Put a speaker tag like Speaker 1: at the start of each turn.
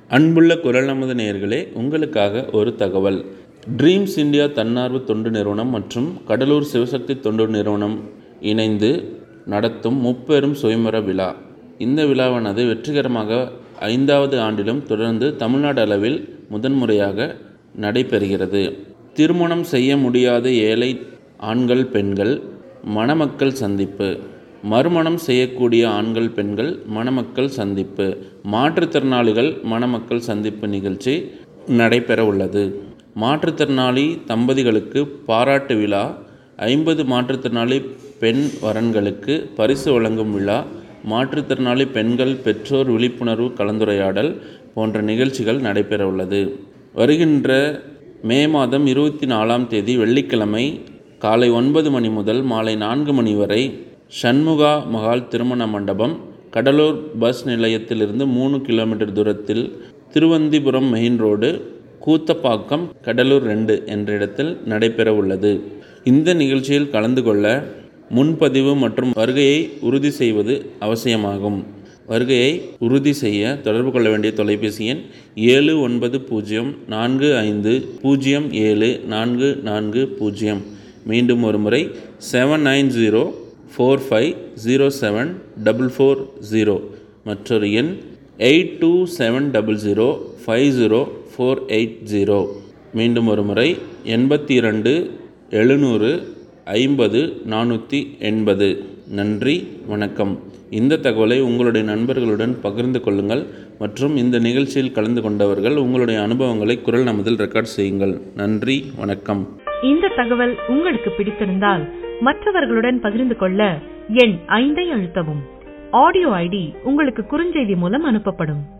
Speaker 1: அன்புள்ள குரல் நமது நேயர்களே உங்களுக்காக ஒரு தகவல் ட்ரீம்ஸ் இந்தியா தன்னார்வ தொண்டு நிறுவனம் மற்றும் கடலூர் சிவசக்தி தொண்டு நிறுவனம் இணைந்து நடத்தும் முப்பெரும் சுயம்பர விழா இந்த விழாவானது வெற்றிகரமாக ஐந்தாவது ஆண்டிலும் தொடர்ந்து தமிழ்நாடு அளவில் முதன்முறையாக நடைபெறுகிறது திருமணம் செய்ய முடியாத ஏழை ஆண்கள் பெண்கள் மணமக்கள் சந்திப்பு மறுமணம் செய்யக்கூடிய ஆண்கள் பெண்கள் மணமக்கள் சந்திப்பு மாற்றுத்திறனாளிகள் மணமக்கள் சந்திப்பு நிகழ்ச்சி நடைபெற உள்ளது மாற்றுத்திறனாளி தம்பதிகளுக்கு பாராட்டு விழா ஐம்பது மாற்றுத்திறனாளி பெண் வரன்களுக்கு பரிசு வழங்கும் விழா மாற்றுத்திறனாளி பெண்கள் பெற்றோர் விழிப்புணர்வு கலந்துரையாடல் போன்ற நிகழ்ச்சிகள் நடைபெற உள்ளது வருகின்ற மே மாதம் இருபத்தி நாலாம் தேதி வெள்ளிக்கிழமை காலை ஒன்பது மணி முதல் மாலை நான்கு மணி வரை சண்முகா மகால் திருமண மண்டபம் கடலூர் பஸ் நிலையத்திலிருந்து மூணு கிலோமீட்டர் தூரத்தில் திருவந்திபுரம் மெயின் ரோடு கூத்தப்பாக்கம் கடலூர் ரெண்டு என்ற இடத்தில் நடைபெற உள்ளது இந்த நிகழ்ச்சியில் கலந்து கொள்ள முன்பதிவு மற்றும் வருகையை உறுதி செய்வது அவசியமாகும் வருகையை உறுதி செய்ய தொடர்பு கொள்ள வேண்டிய தொலைபேசி எண் ஏழு ஒன்பது பூஜ்ஜியம் நான்கு ஐந்து பூஜ்ஜியம் ஏழு நான்கு நான்கு பூஜ்ஜியம் மீண்டும் ஒரு முறை seven nine zero four five zero seven double four zero மற்றொரு எண் eight two seven double zero five zero four eight zero மீண்டும் ஒரு முறை எண்பத்தி இரண்டு எழுநூறு ஐம்பது நானூற்றி எண்பது நன்றி வணக்கம் இந்த தகவலை உங்களுடைய நண்பர்களுடன் பகிர்ந்து கொள்ளுங்கள் மற்றும் இந்த நிகழ்ச்சியில் கலந்து கொண்டவர்கள் உங்களுடைய அனுபவங்களை குரல் நமதில் ரெக்கார்ட் செய்யுங்கள் நன்றி வணக்கம்
Speaker 2: இந்த தகவல் உங்களுக்கு பிடித்திருந்தால் மற்றவர்களுடன் பகிர்ந்து கொள்ள எண் ஐந்தை அழுத்தவும் ஆடியோ ஐடி உங்களுக்கு குறுஞ்செய்தி மூலம் அனுப்பப்படும்